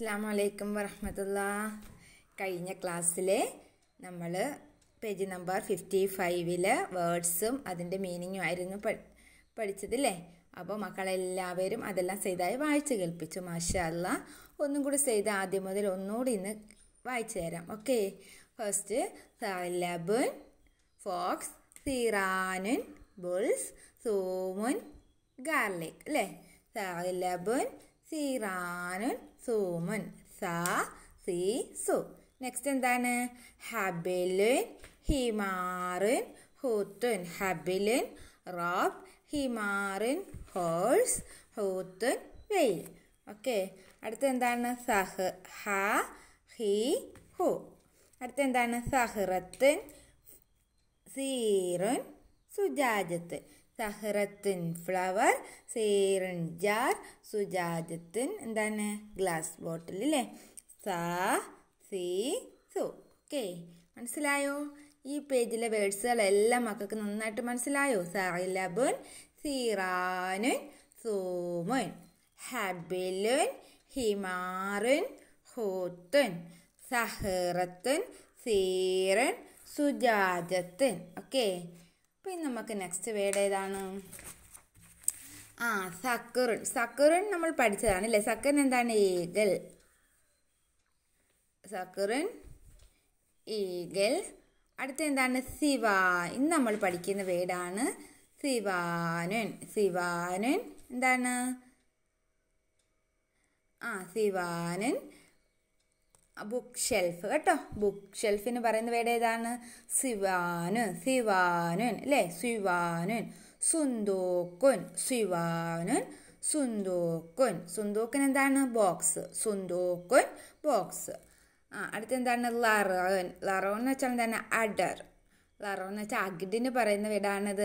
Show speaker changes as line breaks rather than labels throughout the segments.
അസ്സാം വലൈക്കും വറഹമത്തുള്ള കഴിഞ്ഞ ക്ലാസ്സിൽ നമ്മൾ പേജ് നമ്പർ ഫിഫ്റ്റി ഫൈവില് വേർഡ്സും അതിൻ്റെ മീനിങ്ങും ആയിരുന്നു പഠി- പഠിച്ചതില്ലേ അപ്പോൾ മക്കളെല്ലാവരും അതെല്ലാം ചെയ്തായി വായിച്ച് കേൾപ്പിച്ചു മാഷാ അല്ല ഒന്നും കൂടി ചെയ്ത് ആദ്യം മുതൽ ഒന്നുകൂടി ഇന്ന് വായിച്ചു തരാം ഓക്കെ ഫസ്റ്റ് സലബുൻ ഫോക്സ് സീറാനുൻ ബുൾസ് സൂമുൻ ഗാർലിക് അല്ലേ സലബുൻ സീറാനുൻ സൂമുൻ സാ സീ സു നെക്സ്റ്റ് എന്താണ് ഹബിലുൻ ഹിമാറുൻ ഹൂത്തുൻ ഹബിലുൻ റോബ് ഹിമാറുൻ ഹോഴ്സ് ഹൂത്തുൻ വെയിൽ ഓക്കെ അടുത്ത എന്താണ് സഹ് ഹ ഹി ഹു അടുത്ത എന്താണ് സഹ്റത്തുൻ സീറുൻ സുജാജത്ത് സഹ്റത്തുൻ ഫ്ലവർ സീറുൻ ജാർ സുജാജത്തുൻ എന്താണ് ഗ്ലാസ് ബോട്ടിൽ അല്ലേ സാ സീ സു ഓക്കെ മനസ്സിലായോ ഈ പേജിലെ വേർഡ്സുകളെല്ലാം മക്കൾക്ക് നന്നായിട്ട് മനസ്സിലായോ സൈലബുൻ സീറാനുൻ സൂമുൻ ഹബിലുൻ ഹിമാറുൻ ഹൂത്തുൻ സഹറത്തുൻ സീറൻ സുജാജത്തുൻ ഓക്കെ അപ്പം ഇനി നമുക്ക് നെക്സ്റ്റ് വേർഡ് ഏതാണ് ആ സക്കറുൻ സക്കറുൻ നമ്മൾ പഠിച്ചതാണ് അല്ലേ സക്കറിൻ എന്താണ് ഈഗൽ സക്കറുൻ ഈഗൽ അടുത്ത എന്താണ് സിവ ഇന്ന് നമ്മൾ പഠിക്കുന്ന വേർഡാണ് സിവാനുൻ സിവാനുൻ എന്താണ് ആ സിവാനുൻ ബുക്ക് ഷെൽഫ് കേട്ടോ ബുക്ക് ഷെൽഫിന് പറയുന്ന വേർഡ് ഏതാണ് സിവാനുൻ സിവാനുൻ അല്ലേ സിവാനുൻ സുന്തോക്കുൻ സിവാനുൻ സുന്തോക്കുൻ സുന്തോക്കൻ എന്താണ് ബോക്സ് സുന്തോക്കുൻ ബോക്സ് ആ അടുത്ത എന്താണ് ലറോൻ ലറോൻ എന്ന് വെച്ചാൽ എന്താണ് അഡർ ലറോൻ എന്ന് വെച്ചാൽ അഗിഡിന് പറയുന്ന വീടാണിത്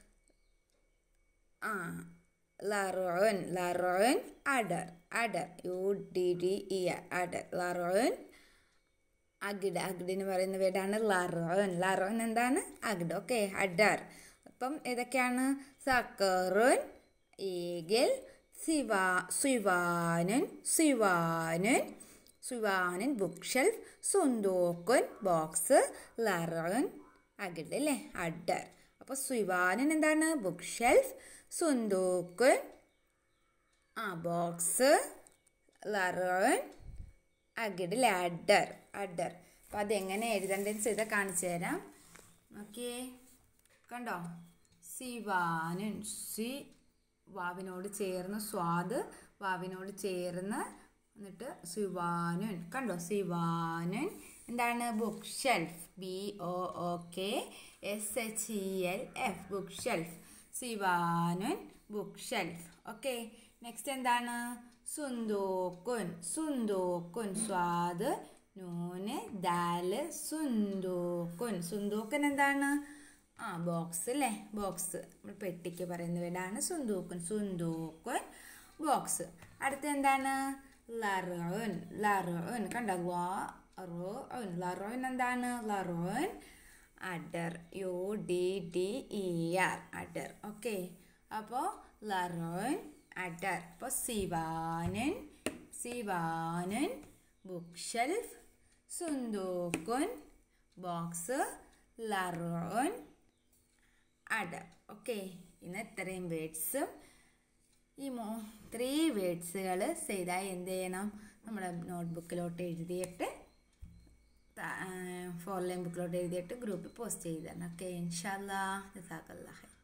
ആ ലറോൻ ലറോൻ udder udder U D D E udder ലറോൻ അഗിഡ് അഗിഡിന് പറയുന്ന വീടാണ് ലറോൻ ലറോൻ എന്താണ് അഗിഡ് ഓക്കെ അഡർ അപ്പം ഏതൊക്കെയാണ് സക്കറുൻ ഈഗിൽ സിവാ സിവാനൻ സിവാനൻ സുവാനൻ ബുക്ക് ഷെൽഫ് സുന്തോക്കൻ ബോക്സ് ലറോൻ അഗിഡ് അല്ലേ അഡർ അപ്പോൾ സുവാനൻ എന്താണ് ബുക്ക് ഷെൽഫ് സുന്തോക്കൻ ആ ബോക്സ് ലറോൻ അഗിഡിൽ അഡർ അഡർ അപ്പോൾ അതെങ്ങനെ എഴുതേണ്ടതെന്ന് ചെയ്താൽ കാണിച്ചു തരാം ഓക്കെ കണ്ടോ സിവാനുൻ സി വാവിനോട് ചേർന്ന് സ്വാദ് വാവിനോട് ചേർന്ന് എന്നിട്ട് സിവാനുൻ കണ്ടോ സിവാനുൻ എന്താണ് book shelf B O O K S H E L F book shelf സിവാനുൻ ബുക്ക് ഷെൽഫ് ഓക്കെ നെക്സ്റ്റ് എന്താണ് സുന്തോക്കുൻ സുന്തോക്കുൻ സ്വാദ് നൂന് ദാല് സുന്തോക്കുൻ സുന്തോക്കൻ എന്താണ് ആ ബോക്സ് അല്ലേ ബോക്സ് നമ്മൾ പെട്ടിക്ക് പറയുന്ന വീടാണ് സുന്തൂക്കൻ സുന്തൂക്കൻ ബോക്സ് അടുത്ത എന്താണ് ലറോൻ ലറോൻ കണ്ടോ ലറോൻ ലറോൻ എന്താണ് ലറോൻ udder U D D E R udder okay അപ്പോൾ ലറോൻ അഡർ അപ്പോൾ സിവാനൻ സിവാനൻ ബുക്ക് ഷെൽഫ് സുന്തൂക്കൻ ബോക്സ് ലറോൻ അഡർ ഓക്കെ ഇന്ന് ഇത്രയും വേർഡ്സും ഈ മോ ത്രീ വേർഡ്സുകൾ ചെയ്താൽ എന്ത് ചെയ്യണം നമ്മുടെ നോട്ട്ബുക്കിലോട്ട് എഴുതിയിട്ട് ഫോർ ലൈൻ ബുക്കിലോട്ട് എഴുതിയിട്ട് ഗ്രൂപ്പിൽ പോസ്റ്റ് ചെയ്ത് തരണം ഓക്കെ ഇൻഷാല്ലാ ജസാക്കല്ലാഹ്